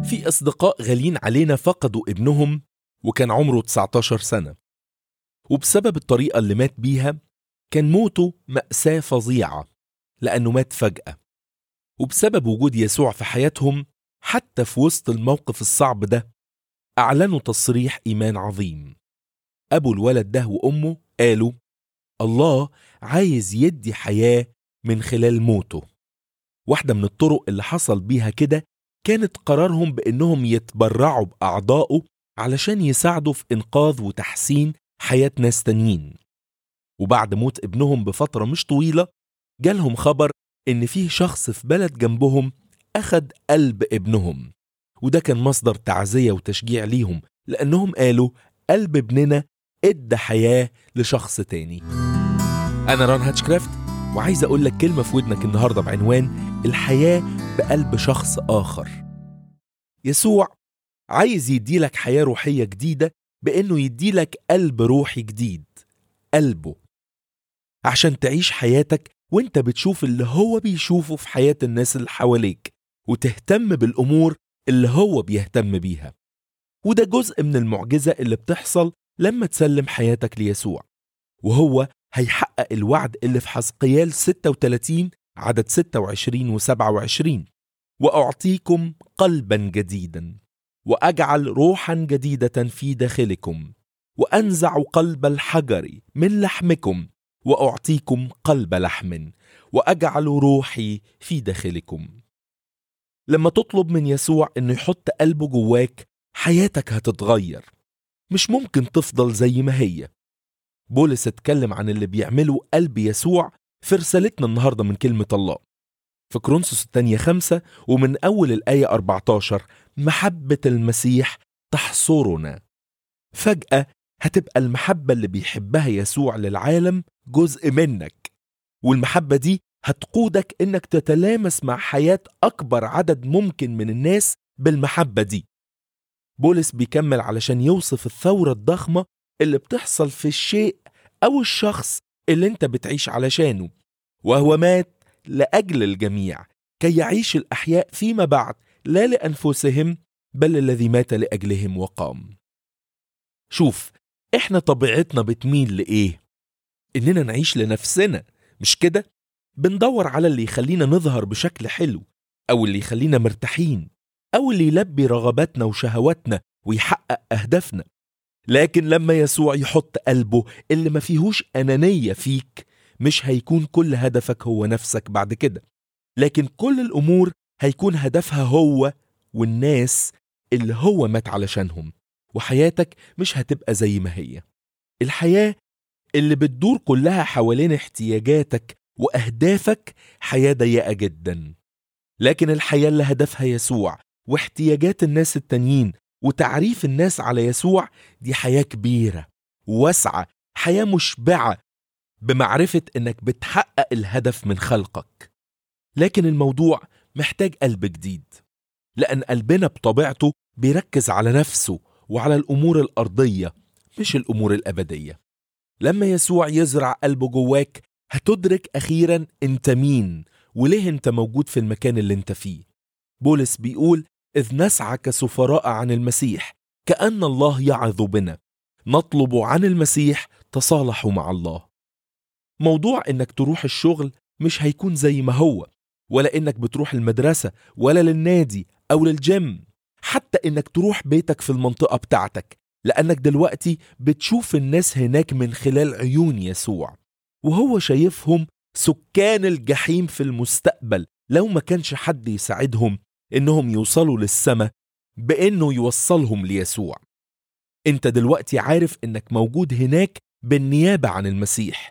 في أصدقاء غاليين علينا فقدوا ابنهم وكان عمره 19 سنة وبسبب الطريقة اللي مات بيها كان موته مأساة فظيعة لأنه مات فجأة وبسبب وجود يسوع في حياتهم حتى في وسط الموقف الصعب ده أعلنوا تصريح إيمان عظيم أبو الولد ده وأمه قالوا الله عايز يدي حياة من خلال موته واحدة من الطرق اللي حصل بيها كده كانت قرارهم بأنهم يتبرعوا بأعضائه علشان يساعدوا في إنقاذ وتحسين حياة ناس تانيين وبعد موت ابنهم بفترة مش طويلة جالهم خبر إن فيه شخص في بلد جنبهم أخد قلب ابنهم وده كان مصدر تعزية وتشجيع ليهم لأنهم قالوا قلب ابننا ادى حياة لشخص تاني أنا ران هاتشكرافت وعايز أقول لك كلمة في ودنك النهاردة بعنوان الحياة بقلب شخص آخر يسوع عايز يديلك حياة روحية جديدة بإنه يديلك قلب روحي جديد قلبه عشان تعيش حياتك وانت بتشوف اللي هو بيشوفه في حياة الناس اللي حواليك وتهتم بالأمور اللي هو بيهتم بيها وده جزء من المعجزة اللي بتحصل لما تسلم حياتك ليسوع وهو هيحقق الوعد اللي في حزقيال 36 عدد 26 و 27 وأعطيكم قلبا جديدا وأجعل روحا جديدة في داخلكم وأنزع قلب الحجر من لحمكم وأعطيكم قلب لحم وأجعل روحي في داخلكم لما تطلب من يسوع إنه يحط قلبه جواك حياتك هتتغير مش ممكن تفضل زي ما هي بولس اتكلم عن اللي بيعمله قلب يسوع في رسالتنا النهاردة من كلمة الله في كرونسوس الثانية خمسة ومن أول الآية 14 محبة المسيح تحصرنا فجأة هتبقى المحبة اللي بيحبها يسوع للعالم جزء منك والمحبة دي هتقودك إنك تتلامس مع حياة أكبر عدد ممكن من الناس بالمحبة دي بولس بيكمل علشان يوصف الثورة الضخمة اللي بتحصل في الشيء أو الشخص اللي انت بتعيش علشانه وهو مات لأجل الجميع كي يعيش الأحياء فيما بعد لا لأنفسهم بل الذي مات لأجلهم وقام شوف احنا طبيعتنا بتميل لإيه؟ إننا نعيش لنفسنا مش كده؟ بندور على اللي يخلينا نظهر بشكل حلو أو اللي يخلينا مرتاحين أو اللي يلبي رغباتنا وشهواتنا ويحقق أهدافنا لكن لما يسوع يحط قلبه اللي ما فيهوش أنانية فيك مش هيكون كل هدفك هو نفسك بعد كده لكن كل الأمور هيكون هدفها هو والناس اللي هو مات علشانهم وحياتك مش هتبقى زي ما هي الحياة اللي بتدور كلها حوالين احتياجاتك وأهدافك حياة ضيقة جدا لكن الحياة اللي هدفها يسوع واحتياجات الناس التانيين وتعريف الناس على يسوع دي حياة كبيرة واسعة حياة مشبعة بمعرفة انك بتحقق الهدف من خلقك لكن الموضوع محتاج قلب جديد لأن قلبنا بطبيعته بيركز على نفسه وعلى الأمور الأرضية مش الأمور الأبدية لما يسوع يزرع قلبه جواك هتدرك أخيرا أنت مين وليه أنت موجود في المكان اللي أنت فيه بولس بيقول إذ نسعى كسفراء عن المسيح كأن الله يعظ بنا نطلب عن المسيح تصالحوا مع الله موضوع إنك تروح الشغل مش هيكون زي ما هو ولا إنك بتروح المدرسة ولا للنادي أو للجيم حتى إنك تروح بيتك في المنطقة بتاعتك لأنك دلوقتي بتشوف الناس هناك من خلال عيون يسوع وهو شايفهم سكان الجحيم في المستقبل لو ما كانش حد يساعدهم إنهم يوصلوا للسماء بإنه يوصلهم ليسوع أنت دلوقتي عارف إنك موجود هناك بالنيابة عن المسيح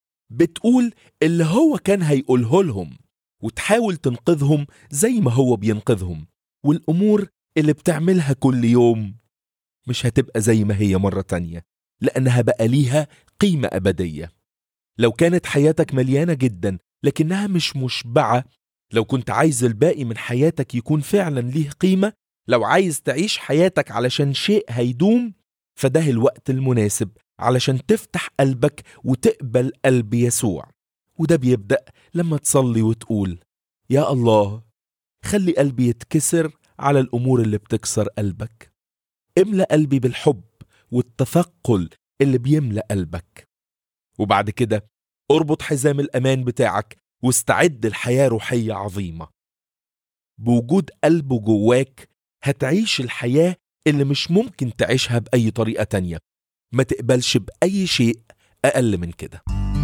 بتقول اللي هو كان هيقوله لهم وتحاول تنقذهم زي ما هو بينقذهم والأمور اللي بتعملها كل يوم مش هتبقى زي ما هي مرة تانية لأنها بقى ليها قيمة أبدية لو كانت حياتك مليانة جدا لكنها مش مشبعة لو كنت عايز الباقي من حياتك يكون فعلا ليه قيمة لو عايز تعيش حياتك علشان شيء هيدوم فده الوقت المناسب علشان تفتح قلبك وتقبل قلب يسوع وده بيبدأ لما تصلي وتقول يا الله خلي قلبي يتكسر على الأمور اللي بتكسر قلبك املأ قلبي بالحب والتثقل اللي بيملأ قلبك وبعد كده اربط حزام الأمان بتاعك واستعد لحياة روحية عظيمة بوجود قلبه جواك هتعيش الحياة اللي مش ممكن تعيشها بأي طريقة تانية ما تقبلش بأي شيء أقل من كده